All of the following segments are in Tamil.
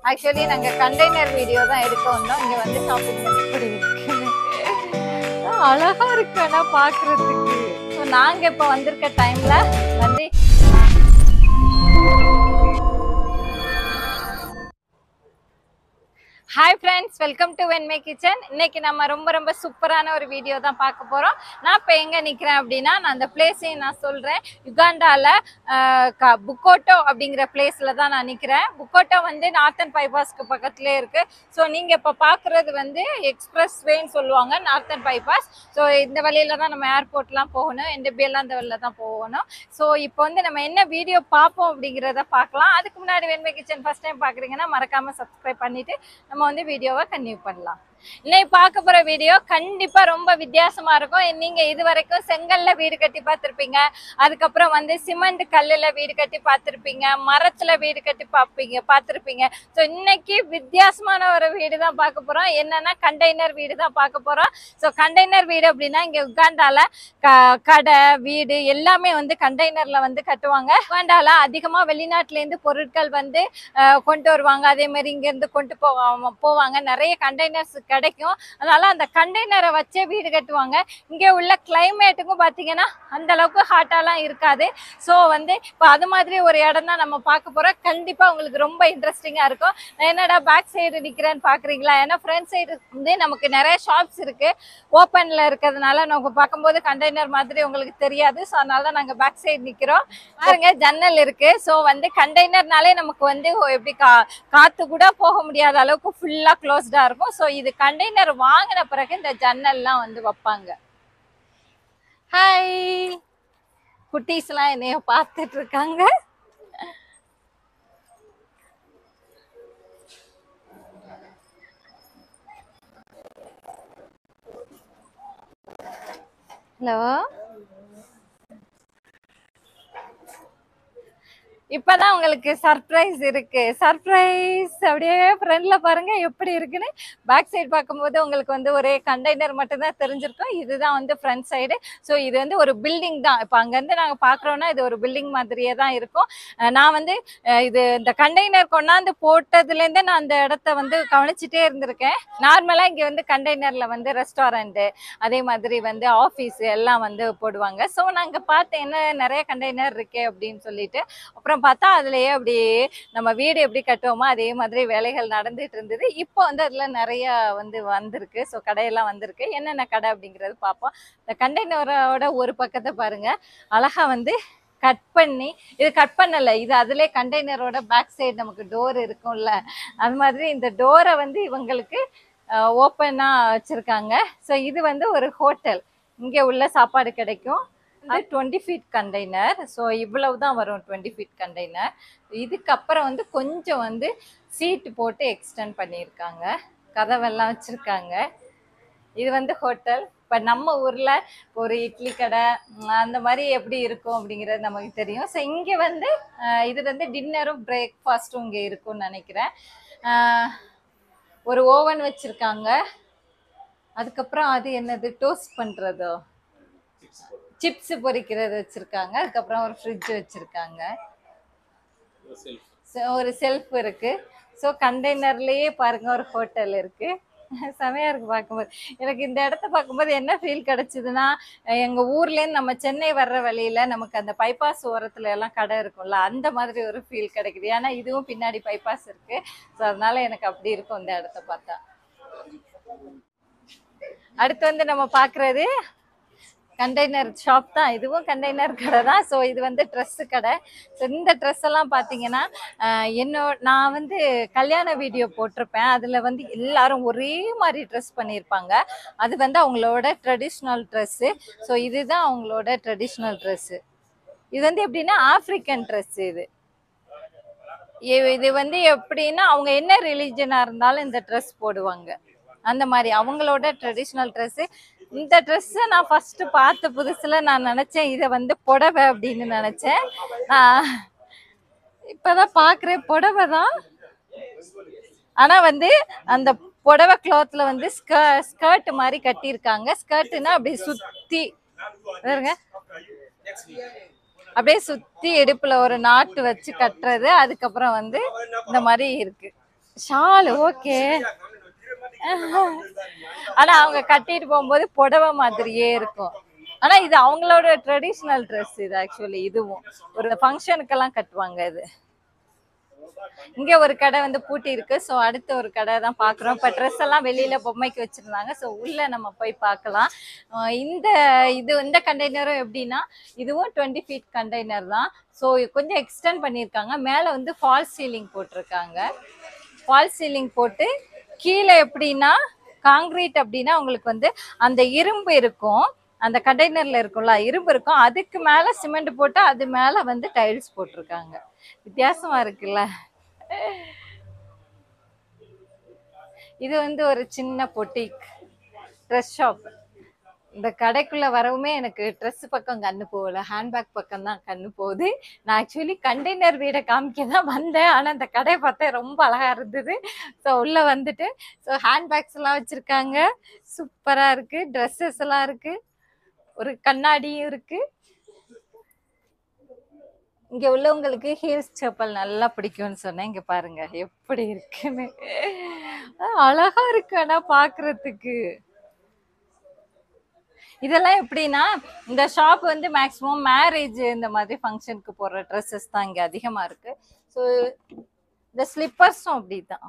ஆக்சுவலி நாங்க கண்டெய்னர் வீடியோ தான் எடுக்க வந்தோம் இங்க வந்து ஷாப்பிங் இப்படி இருக்குன்னு அழகா இருக்கு ஆனா பாக்குறதுக்கு ஸோ நாங்க இப்ப வந்திருக்க டைம்ல வந்து ஹாய் ஃப்ரெண்ட்ஸ் வெல்கம் டு வென்மே கிச்சன் இன்னைக்கு நம்ம ரொம்ப ரொம்ப சூப்பரான ஒரு வீடியோ தான் பார்க்க போறோம் நான் இப்போ எங்க நிக்கிறேன் அப்படின்னா நான் அந்த பிளேஸையும் நான் சொல்றேன் யுகாண்டால ஆஹ், க- புக்கோட்டோ அப்படிங்கிற பிளேஸ்ல தான் நான் நிக்கிறேன் புக்கோட்டோ வந்து நார்த்தன் பைபாஸ்க்கு பக்கத்துலேயே இருக்கு ஸோ நீங்க இப்போ பார்க்குறது வந்து எக்ஸ்பிரஸ் வேன்னு சொல்லுவாங்க நார்த்தன் பைபாஸ் ஸோ இந்த வழியில தான் நம்ம ஏர்போர்ட்லாம் போகணும் என்டபி எல்லாம் இந்த வழியில தான் போகணும் ஸோ இப்போ வந்து நம்ம என்ன வீடியோ பார்ப்போம் அப்படிங்கிறத பார்க்கலாம் அதுக்கு முன்னாடி வெண்மை கிச்சன் ஃபர்ஸ்ட் டைம் பார்க்குறீங்கன்னா மறக்காம சப்ஸ்கிரைப் பண்ணிட்டு நம்ம வந்து வீடியோவை கன்டினியூ பண்ணலாம் இன்னைக்கு பார்க்க போற வீடியோ கண்டிப்பா ரொம்ப வித்தியாசமா இருக்கும் நீங்க இது வரைக்கும் செங்கல்ல வீடு கட்டி பார்த்திருப்பீங்க அதுக்கப்புறம் வந்து சிமெண்ட் கல்லுல வீடு கட்டி பார்த்திருப்பீங்க மரத்துல வீடு கட்டி பார்ப்பீங்க பார்த்திருப்பீங்க ஸோ இன்னைக்கு வித்தியாசமான ஒரு வீடு தான் பார்க்க போறோம் என்னன்னா கண்டெய்னர் வீடு தான் பார்க்க போறோம் ஸோ கண்டெய்னர் வீடு அப்படின்னா இங்க உகாண்டால க- கடை வீடு எல்லாமே வந்து கண்டெய்னர்ல வந்து கட்டுவாங்க உகாண்டால அதிகமா வெளிநாட்டுல இருந்து பொருட்கள் வந்து அஹ், கொண்டு வருவாங்க அதே மாதிரி இங்க இருந்து கொண்டு போவாங்க போவாங்க நிறைய கண்டெய்னர்ஸ் கிடைக்கும் அதனால அந்த கண்டெய்னரை வச்சே வீடு கட்டுவாங்க இங்கே உள்ள கிளைமேட்டுக்கும் பார்த்தீங்கன்னா அந்த அளவுக்கு ஹாட்டாலாம் இருக்காது ஸோ வந்து இப்போ அது மாதிரி ஒரு இடம் தான் நம்ம பார்க்க போறோம் கண்டிப்பா உங்களுக்கு ரொம்ப இன்ட்ரெஸ்டிங்கா இருக்கும் நான் என்னடா பேக் சைடு நிக்கிறேன்னு பாக்குறீங்களா ஏன்னா ஃப்ரண்ட் சைடு வந்து நமக்கு நிறைய ஷாப்ஸ் இருக்கு ஓப்பன்ல இருக்கிறதுனால நமக்கு பார்க்கும்போது கண்டெய்னர் மாதிரி உங்களுக்கு தெரியாது ஸோ அதனால தான் நாங்கள் பேக் சைடு நிக்கிறோம் பாருங்க ஜன்னல் இருக்கு ஸோ வந்து கண்டெய்னர்னாலே நமக்கு வந்து எப்படி கா காத்து கூட போக முடியாத அளவுக்கு ஃபுல்லா க்ளோஸ்டா இருக்கும் ஸோ இது கண்டெய்னர் வாங்கின பிறகு இந்த ஜன்னல்லாம் வந்து வைப்பாங்க ஹாய் குட்டீஸ்லாம் என்னைய பார்த்துட்டு இருக்காங்க ஹலோ இப்பதான் உங்களுக்கு சர்ப்ரைஸ் இருக்கு சர்ப்ரைஸ் அப்படியே ஃப்ரண்ட்ல பாருங்க எப்படி இருக்குன்னு பேக் சைடு பார்க்கும்போது உங்களுக்கு வந்து ஒரே கண்டெய்னர் மட்டும் தான் தெரிஞ்சிருக்கும் இதுதான் வந்து ஃப்ரண்ட் சைடு ஸோ இது வந்து ஒரு பில்டிங் தான் இப்போ அங்கேருந்து நாங்கள் பார்க்குறோன்னா இது ஒரு பில்டிங் மாதிரியே தான் இருக்கும் அஹ் நான் வந்து அஹ் இது இந்த கண்டெய்னர் கொண்டாந்து போட்டதுலேருந்தே நான் அந்த இடத்த வந்து கவனிச்சுட்டே இருந்திருக்கேன் நார்மலாக இங்கே வந்து கண்டெய்னரில் வந்து ரெஸ்டாரண்ட்டு அதே மாதிரி வந்து ஆஃபீஸ் எல்லாம் வந்து போடுவாங்க ஸோ நாங்கள் பார்த்தேன் என்ன நிறைய கண்டெய்னர் இருக்கே அப்படின்னு சொல்லிட்டு அப்புறம் பார்த்தா அதுலயே அப்படியே நம்ம வீடு எப்படி கட்டுவோமோ அதே மாதிரி வேலைகள் நடந்துட்டு இருந்தது இப்போ வந்து அதுல நிறைய வந்து வந்திருக்கு ஸோ கடையெல்லாம் வந்திருக்கு என்னென்ன கடை அப்படிங்கிறது பார்ப்போம் இந்த கண்டெய்னரோட ஒரு பக்கத்தை பாருங்க அழகா வந்து கட் பண்ணி இது கட் பண்ணல இது அதுல கண்டெய்னரோட பேக் சைடு நமக்கு டோர் இருக்கும்ல அது மாதிரி இந்த டோரை வந்து இவங்களுக்கு ஓப்பனா வச்சிருக்காங்க ஸோ இது வந்து ஒரு ஹோட்டல் இங்கே உள்ள சாப்பாடு கிடைக்கும் அது டுவெண்ட்டி ஃபீட் கண்டெய்னர் ஸோ இவ்வளவு தான் வரும் டுவெண்ட்டி ஃபீட் கண்டெய்னர் இதுக்கப்புறம் வந்து கொஞ்சம் வந்து சீட்டு போட்டு எக்ஸ்டெண்ட் பண்ணியிருக்காங்க கதவெல்லாம் வச்சுருக்காங்க இது வந்து ஹோட்டல் இப்போ நம்ம ஊரில் ஒரு இட்லி கடை உம், அந்த மாதிரி எப்படி இருக்கும் அப்படிங்கிறது நமக்கு தெரியும் ஸோ இங்கே வந்து அஹ், இது வந்து டின்னரும் பிரேக்ஃபாஸ்ட்டும் இங்கே இருக்கும்னு நினைக்கிறேன் அஹ், ஒரு ஓவன் வச்சுருக்காங்க அதுக்கப்புறம் அது என்னது டோஸ்ட் பண்ணுறதோ சிப்ஸ் பொரிக்கிறது வச்சிருக்காங்க அதுக்கப்புறம் ஒரு ஃப்ரிட்ஜ் வச்சிருக்காங்க So, ஒரு செல்ஃப் இருக்கு ஸோ கண்டெய்னர்லயே பாருங்க ஒரு ஹோட்டல் இருக்கு செமையா இருக்கு பார்க்கும்போது எனக்கு இந்த இடத்த பார்க்கும்போது என்ன ஃபீல் கிடைச்சதுன்னா அஹ் எங்க ஊர்ல இருந்து நம்ம சென்னை வர்ற வழியில நமக்கு அந்த பைபாஸ் ஓரத்துல எல்லாம் கடை இருக்கும்ல அந்த மாதிரி ஒரு ஃபீல் கிடைக்குது ஏன்னா இதுவும் பின்னாடி பைபாஸ் இருக்கு ஸோ அதனால எனக்கு அப்படி இருக்கும் இந்த இடத்த பார்த்தா அடுத்து வந்து நம்ம பார்க்குறது கண்டெய்னர் ஷாப் தான் இதுவும் கண்டெய்னர் கடை தான் ஸோ இது வந்து ட்ரெஸ்ஸு கடை ஸோ இந்த ட்ரெஸ் எல்லாம் பார்த்தீங்கன்னா ஆஹ் என்னோ நான் வந்து கல்யாண வீடியோ போட்டிருப்பேன் அதில் வந்து எல்லாரும் ஒரே மாதிரி ட்ரெஸ் பண்ணியிருப்பாங்க அது வந்து அவங்களோட ட்ரெடிஷ்னல் ட்ரெஸ்ஸு ஸோ இதுதான் அவங்களோட ட்ரெடிஷ்னல் ட்ரெஸ்ஸு இது வந்து எப்படின்னா ஆப்ரிக்கன் ட்ரெஸ் இது இ- இது வந்து எப்படின்னா அவங்க என்ன ரிலீஜனாக இருந்தாலும் இந்த ட்ரெஸ் போடுவாங்க அந்த மாதிரி அவங்களோட ட்ரெடிஷ்னல் ட்ரெஸ்ஸு இந்த ட்ரெஸ்ஸை நான் ஃபஸ்ட்டு பார்த்த புதுசில் நான் நினச்சேன் இதை வந்து புடவை அப்படின்னு நினச்சேன் நான் இப்போதான் பார்க்குறேன் புடவை தான் ஆனால் வந்து அந்த புடவை கிளாத்தில் வந்து ஸ்க ஸ்கர்ட் மாதிரி கட்டியிருக்காங்க ஸ்கர்ட்டுனா அப்படி சுற்றி பாருங்க அப்படியே சுத்தி இடுப்புல ஒரு நாட்டு வச்சு கட்டுறது அதுக்கப்புறம் வந்து இந்த மாதிரி இருக்கு ஷால் ஓகே ஆனா அவங்க கட்டிட்டு போகும்போது புடவை மாதிரியே இருக்கும் ஆனா இது அவங்களோட ட்ரெடிஷ்னல் ட்ரெஸ் இது ஆக்சுவலி இதுவும் ஒரு ஃபங்க்ஷனுக்கெல்லாம் கட்டுவாங்க இது இங்க ஒரு கடை வந்து பூட்டி இருக்கு ஸோ அடுத்த ஒரு கடை தான் பாக்குறோம் இப்போ ட்ரெஸ் எல்லாம் வெளியில பொம்மைக்கு வச்சிருந்தாங்க ஸோ உள்ள நம்ம போய் பார்க்கலாம் அஹ் இந்த இது இந்த கண்டெய்னரும் எப்படின்னா இதுவும் டுவெண்ட்டி ஃபீட் கண்டெய்னர் தான் ஸோ கொஞ்சம் எக்ஸ்டெண்ட் பண்ணியிருக்காங்க மேலே வந்து ஃபால் சீலிங் போட்டிருக்காங்க ஃபால் சீலிங் போட்டு கீழே எப்படின்னா காங்கிரீட் அப்படின்னா உங்களுக்கு வந்து அந்த இரும்பு இருக்கும் அந்த கண்டெய்னர்ல இருக்கும்ல இரும்பு இருக்கும் அதுக்கு மேல சிமெண்ட் போட்டு அது மேல வந்து டைல்ஸ் போட்டிருக்காங்க வித்தியாசமா இருக்குல்ல இது வந்து ஒரு சின்ன பொட்டிக் ட்ரெஸ் ஷாப் இந்த கடைக்குள்ள வரவுமே எனக்கு ட்ரெஸ் பக்கம் கண்ணு போகல ஹேண்ட்பேக் பக்கம் தான் கண்ணு போகுது நான் ஆக்சுவலி கண்டெய்னர் வீடை காமிக்க தான் வந்தேன் ஆனால் அந்த கடையை பார்த்தா ரொம்ப அழகா இருந்தது ஸோ உள்ள வந்துட்டு ஸோ ஹேண்ட்பேக்ஸ் எல்லாம் வச்சிருக்காங்க சூப்பரா இருக்கு ட்ரெஸ்ஸஸ் எல்லாம் இருக்கு ஒரு கண்ணாடியும் இருக்கு இங்க உள்ளவங்களுக்கு ஹீல்ஸ் செப்பல் நல்லா பிடிக்கும்னு சொன்னேன் இங்க பாருங்க எப்படி இருக்குன்னு அஹ் அழகா இருக்கு ஆனா பாக்குறதுக்கு இதெல்லாம் எப்படின்னா இந்த ஷாப் வந்து மேக்ஸிமம் மேரேஜ் இந்த மாதிரி ஃபங்க்ஷனுக்கு போடுற ட்ரெஸ்ஸஸ் தான் இங்க அதிகமா இருக்கு ஸோ இந்த ஸ்லிப்பர்ஸும் அப்படிதான்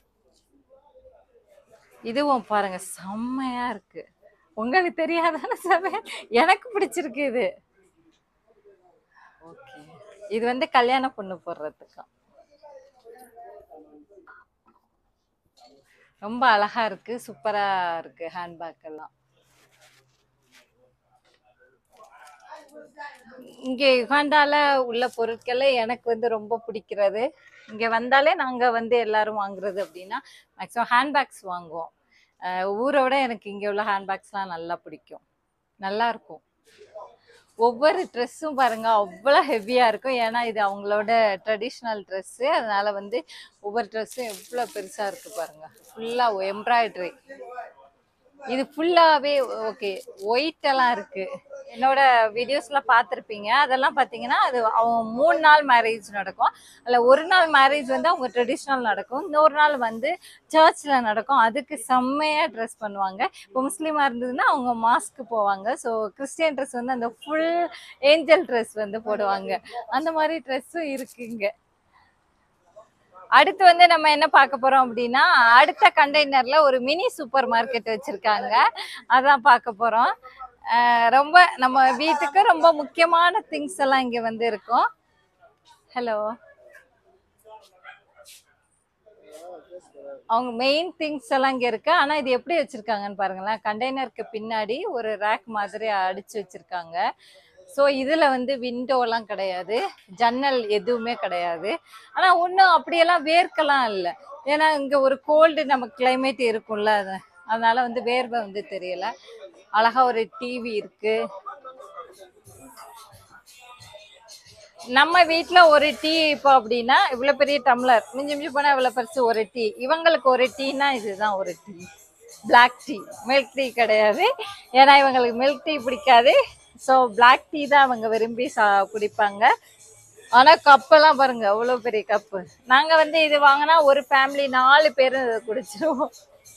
இதுவும் பாருங்க செம்மையா இருக்கு உங்களுக்கு தெரியாதான சமையல் எனக்கு பிடிச்சிருக்கு இது ஓகே இது வந்து கல்யாண பொண்ணு போடுறதுக்கு ரொம்ப அழகா இருக்கு சூப்பரா இருக்கு ஹேண்ட்பேக் எல்லாம் இங்க யுகாண்டால உள்ள பொருட்களே எனக்கு வந்து ரொம்ப பிடிக்கிறது இங்க வந்தாலே நாங்க வந்து எல்லாரும் வாங்குறது அப்படின்னா மேக்ஸிமம் ஹேண்ட்பேக்ஸ் வாங்குவோம் அஹ் ஊரை விட எனக்கு இங்க உள்ள ஹேண்ட்பேக்ஸ்லாம் நல்லா பிடிக்கும் நல்லா இருக்கும் ஒவ்வொரு ட்ரெஸ்ஸும் பாருங்க அவ்வளோ ஹெவியாக இருக்கும் ஏன்னா இது அவங்களோட ட்ரெடிஷ்னல் ட்ரெஸ்ஸு அதனால வந்து ஒவ்வொரு ட்ரெஸ்ஸும் எவ்வளோ பெருசாக இருக்கு பாருங்க ஃபுல்லாக எம்ப்ராய்டரி இது ஃபுல்லாகவே ஓகே ஒயிட் எல்லாம் இருக்கு என்னோட வீடியோஸ்லாம் பார்த்துருப்பீங்க அதெல்லாம் பார்த்தீங்கன்னா அது அவங்க மூணு நாள் மேரேஜ் நடக்கும் அதில் ஒரு நாள் மேரேஜ் வந்து அவங்க ட்ரெடிஷ்னல் நடக்கும் இன்னொரு நாள் வந்து சர்ச்சில் நடக்கும் அதுக்கு செம்மையாக ட்ரெஸ் பண்ணுவாங்க இப்போ முஸ்லீமாக இருந்ததுன்னா அவங்க மாஸ்க்கு போவாங்க ஸோ கிறிஸ்டியன் ட்ரெஸ் வந்து அந்த ஃபுல் ஏஞ்சல் ட்ரெஸ் வந்து போடுவாங்க அந்த மாதிரி ட்ரெஸ்ஸும் இருக்குங்க அடுத்து வந்து நம்ம என்ன பார்க்க போறோம் அப்படின்னா அடுத்த கண்டெய்னர்ல ஒரு மினி சூப்பர் மார்க்கெட் வச்சிருக்காங்க அதான் பார்க்க போறோம் அஹ் ரொம்ப நம்ம வீட்டுக்கு ரொம்ப முக்கியமான திங்ஸ் எல்லாம் இங்க வந்து இருக்கும் ஹலோ அவங்க மெயின் திங்ஸ் எல்லாம் இங்க இருக்கு ஆனா இது எப்படி வச்சிருக்காங்கன்னு பாருங்களேன் கண்டெய்னருக்கு பின்னாடி ஒரு ரேக் மாதிரி அடிச்சு வச்சிருக்காங்க ஸோ இதுல வந்து விண்டோலாம் கிடையாது ஜன்னல் எதுவுமே கிடையாது ஆனா ஒன்றும் அப்படியெல்லாம் வேர்க்கலாம் இல்லை ஏன்னா இங்க ஒரு கோல்டு நம்ம கிளைமேட் இருக்கும்ல அது அதனால வந்து வேர்வை வந்து தெரியல அழகா ஒரு டிவி இருக்கு நம்ம வீட்ல ஒரு டீ இப்போ அப்படின்னா இவ்வளவு பெரிய டம்ளர் மிஞ்சி மிஞ்சி போனா இவ்வளவு பெருசு ஒரு டீ இவங்களுக்கு ஒரு டீனா இதுதான் ஒரு tea black tea milk tea கிடையாது ஏன்னா இவங்களுக்கு மில்க் டீ பிடிக்காது ஸோ பிளாக் டீ தான் அவங்க விரும்பி சா குடிப்பாங்க ஆனா கப்பெல்லாம் பாருங்க அவ்வளோ பெரிய கப்பு நாங்க வந்து இது வாங்கினா ஒரு ஃபேமிலி நாலு பேரும் இதை குடிச்சிருவோம்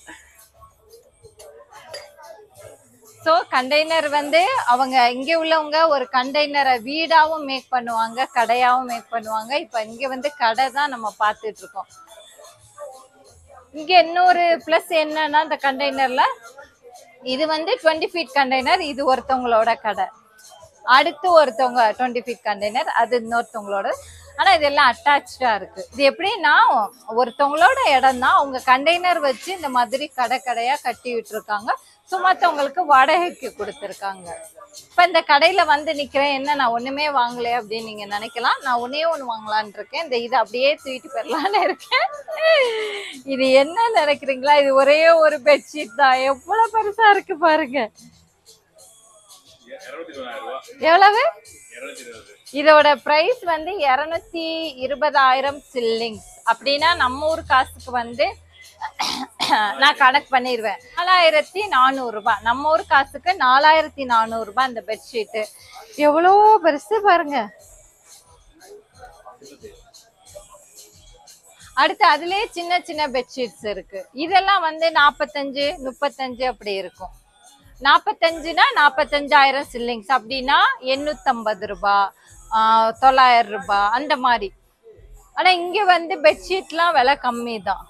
ஸோ கண்டெய்னர் வந்து அவங்க இங்கே உள்ளவங்க ஒரு கண்டெய்னரை வீடாவும் மேக் பண்ணுவாங்க கடையாவும் மேக் பண்ணுவாங்க இப்போ இங்க வந்து கடை தான் நம்ம பார்த்துட்டு இருக்கோம் இங்க இன்னொரு ப்ளஸ் என்னன்னா இந்த கண்டெய்னர்ல இது வந்து டுவெண்ட்டி ஃபீட் கண்டெய்னர் இது ஒருத்தவங்களோட கடை அடுத்து ஒருத்தவங்க டுவெண்ட்டி ஃபீட் கண்டெய்னர் அது இன்னொருத்தவங்களோட ஆனா இதெல்லாம் அட்டாச்சா இருக்கு இது எப்படின்னா ஒருத்தவங்களோட இடம் தான் அவங்க கண்டெய்னர் வச்சு இந்த மாதிரி கடை கடையா கட்டி விட்டுருக்காங்க ஸோ மற்றவங்களுக்கு வாடகைக்கு கொடுத்துருக்காங்க இப்போ இந்த கடையில வந்து நிக்கிறேன் என்ன நான் ஒண்ணுமே வாங்கலையே அப்படின்னு நீங்க நினைக்கலாம் நான் ஒன்னே ஒன்று வாங்கலான்னு இருக்கேன் இந்த இதை அப்படியே தூக்கிட்டு போயிடலான்னு இருக்கேன் இது என்ன நினைக்கிறீங்களா இது ஒரே ஒரு பெட்ஷீட் தான் எவ்வளவு பெருசா இருக்கு பாருங்க இருநூத்தி இருபதாயிரம் ரூபா எவ்வளவு இருநூத்தி இருபது இதோட பிரைஸ் வந்து இருநூத்தி இருபதாயிரம் சில்லிங்ஸ் அப்படின்னா நம்ம ஊர் காசுக்கு வந்து நான் கணக்கு பண்ணிடுவேன் நாலாயிரத்தி நானூறு ரூபாய் நம்ம ஊர் காசுக்கு நாலாயிரத்தி நானூறு ரூபாய் இந்த பெட்ஷீட்டு எவ்வளோ பெருசு பாருங்க அடுத்து அதுலயே சின்ன சின்ன பெட்ஷீட்ஸ் இருக்கு இதெல்லாம் வந்து நாற்பத்தஞ்சு முப்பத்தஞ்சு அப்படி இருக்கும் நாற்பத்தஞ்சுனா நாற்பத்தஞ்சாயிரம் சில்லிங்ஸ் அப்படின்னா எண்ணூத்தம்பது ரூபாய் ஆஹ் தொள்ளாயிரம் ரூபாய் அந்த மாதிரி ஆனா இங்க வந்து பெட்ஷீட்லாம் விலை கம்மி தான்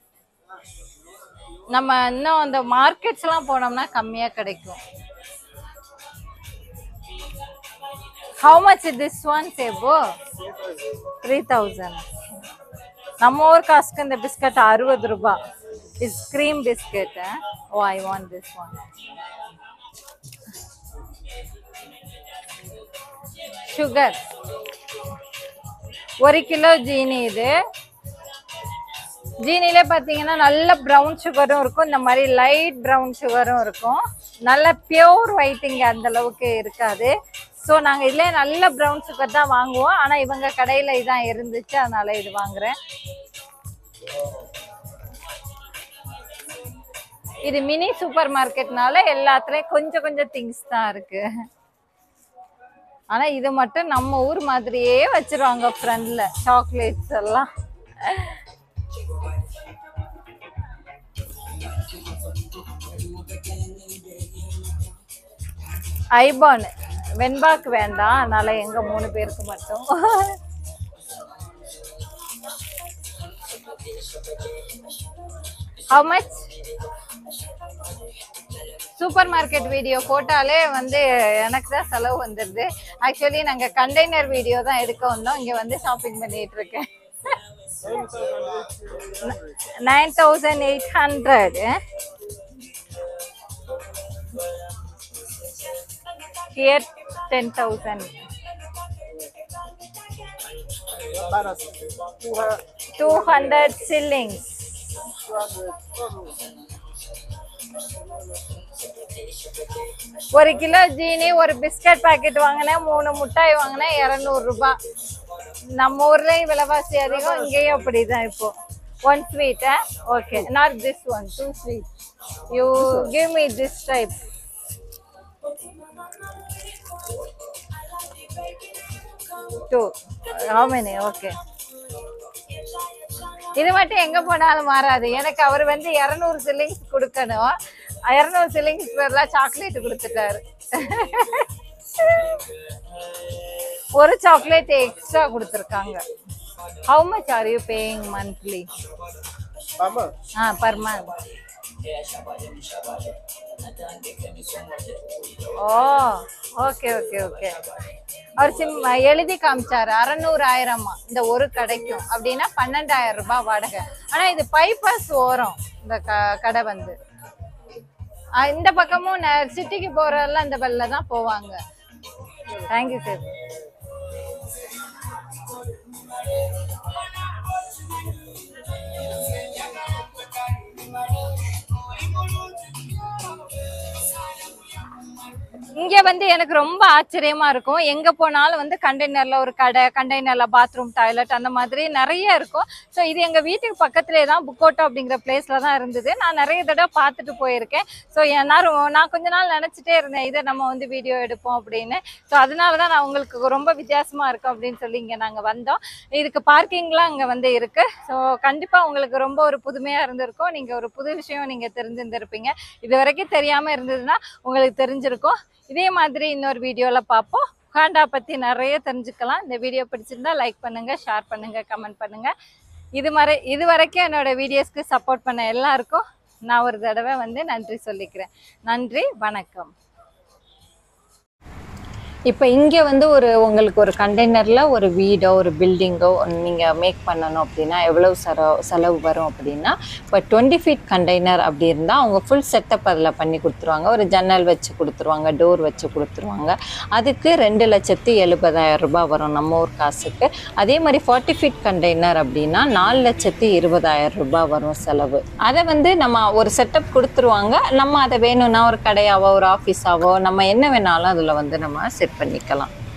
நம்ம இன்னும் அந்த மார்க்கெட்ஸ் எல்லாம் போனோம்னா கம்மியா கிடைக்கும் ஹவு மச் திஸ் ஒன் சேபோ த்ரீ தௌசண்ட் நம்ம ஊர் காசுக்கு இந்த பிஸ்கட் அறுபது ரூபாய் is cream biscuit oh I want this one sugar ஒரு கிலோ ஜீனி இது ஜீனிலே பார்த்தீங்கன்னா நல்ல ப்ரௌன் சுகரும் இருக்கும் இந்த மாதிரி லைட் ப்ரௌன் சுகரும் இருக்கும் நல்ல பியோர் ஒயிட்டிங் அந்த அளவுக்கு இருக்காது ஸோ நாங்கள் இதிலே நல்ல ப்ரௌன் சுகர் தான் வாங்குவோம் ஆனால் இவங்க கடையில் இதான் இருந்துச்சு அதனால இது வாங்குறேன் இது மினி சூப்பர் மார்க்கெட்னால எல்லாத்துலயும் கொஞ்சம் கொஞ்சம் திங்ஸ் தான் இருக்கு ஆனா இது மட்டும் நம்ம ஊர் மாதிரியே வச்சிருவாங்க ஃப்ரண்ட்ல சாக்லேட்ஸ் எல்லாம் ஐபான் வெண்பாக்கு வேண்டாம் அதனால எங்க மூணு பேருக்கு மட்டும் how much supermarket video போட்டாலே வந்து எனக்கு தான் செலவு வந்துடுது ஆக்சுவலி நாங்கள் கண்டெய்னர் வீடியோ தான் எடுக்க வந்தோம் இங்கே வந்து ஷாப்பிங் பண்ணிட்டு இருக்கேன் nine thousand eight hundred here ten thousand two hundred shillings ஒரு கிலோ ஜீனி ஒரு பிஸ்கட் பாக்கெட் வாங்கினேன் மூணு மிட்டாய் வாங்கினேன் இரநூறு ரூபாய் நம்ம ஊர்லயும் விலைவாசி அதிகம் இங்கேயும் அப்படிதான் இப்போ one sweet okay not this one two sweet you give me this type two how many okay இது மட்டும் எங்க போனாலும் மாறாது எனக்கு அவர் வந்து இரநூறு சில்லிங்ஸ் கொடுக்கணும் இரநூறு சில்லிங்ஸ் பேர்ல சாக்லேட் கொடுத்துட்டாரு ஒரு சாக்லேட் எக்ஸ்ட்ரா கொடுத்துருக்காங்க how much are you paying monthly Mama, ah per month oh okay okay okay அவர் சிம் எழுதி காமிச்சாரு அறநூறு ஆயிரமா இந்த ஒரு கடைக்கும் அப்படின்னா பன்னெண்டாயிரம் ரூபாய் வாடகை ஆனா இது பைபாஸ் ஓரம் இந்த க- கடை வந்து ஆ, இந்த பக்கமும் சிட்டிக்கு போறதெல்லாம் இந்த பல்ல தான் போவாங்க தேங்க்யூ சார் இங்க வந்து எனக்கு ரொம்ப ஆச்சரியமா இருக்கும் எங்க போனாலும் வந்து கண்டெய்னர்ல ஒரு கடை கண்டெய்னர்ல பாத்ரூம் டாய்லெட் அந்த மாதிரி நிறைய இருக்கும் ஸோ இது எங்க வீட்டுக்கு பக்கத்துலேயே தான் புக்கோட்டோ அப்படிங்கிற பிளேஸ்ல தான் இருந்தது நான் நிறைய தடவை பார்த்துட்டு போயிருக்கேன் ஸோ நான் ரொ- நான் கொஞ்ச நாள் நினைச்சிட்டே இருந்தேன் இதை நம்ம வந்து வீடியோ எடுப்போம் அப்படின்னு ஸோ அதனால தான் நான் உங்களுக்கு ரொம்ப வித்தியாசமா இருக்கும் அப்படின்னு சொல்லி இங்க நாங்க வந்தோம் இதுக்கு பார்க்கிங்லாம் அங்க வந்து இருக்கு ஸோ கண்டிப்பா உங்களுக்கு ரொம்ப ஒரு புதுமையா இருந்திருக்கும் நீங்க ஒரு புது விஷயம் நீங்க தெரிஞ்சிருந்திருப்பீங்க இது வரைக்கும் தெரியாம இருந்ததுன்னா உங்களுக்கு தெரிஞ்சிருக்கும் இதே மாதிரி இன்னொரு வீடியோல பார்ப்போம் உகாண்டா பத்தி நிறைய தெரிஞ்சுக்கலாம் இந்த வீடியோ பிடிச்சிருந்தா லைக் பண்ணுங்க ஷேர் பண்ணுங்க கமெண்ட் பண்ணுங்க இது மாதிரி இது வரைக்கும் என்னோட வீடியோஸ்க்கு சப்போர்ட் பண்ண எல்லாருக்கும் நான் ஒரு தடவை வந்து நன்றி சொல்லிக்கிறேன் நன்றி வணக்கம் இப்போ இங்கே வந்து ஒரு உங்களுக்கு ஒரு கண்டெய்னரில் ஒரு வீடோ ஒரு பில்டிங்கோ நீங்கள் மேக் பண்ணணும் அப்படின்னா எவ்வளவு செலவு செலவு வரும் அப்படின்னா இப்போ டுவெண்ட்டி ஃபீட் கண்டெய்னர் அப்படி இருந்தால் அவங்க ஃபுல் செட்டப் அதில் பண்ணி கொடுத்துருவாங்க ஒரு ஜன்னல் வச்சு கொடுத்துருவாங்க டோர் வச்சு கொடுத்துருவாங்க அதுக்கு ரெண்டு லட்சத்தி எழுபதாயிரம் ரூபாய் வரும் நம்ம ஊர் காசுக்கு அதே மாதிரி ஃபார்ட்டி ஃபீட் கண்டெய்னர் அப்படின்னா நாலு லட்சத்தி இருபதாயிரம் ரூபாய் வரும் செலவு அதை வந்து நம்ம ஒரு செட்டப் கொடுத்துருவாங்க நம்ம அதை வேணும்னா ஒரு கடையாவோ ஒரு ஆஃபீஸாவோ நம்ம என்ன வேணாலும் அதில் வந்து நம்ம செட் பண்ணிக்கலாம்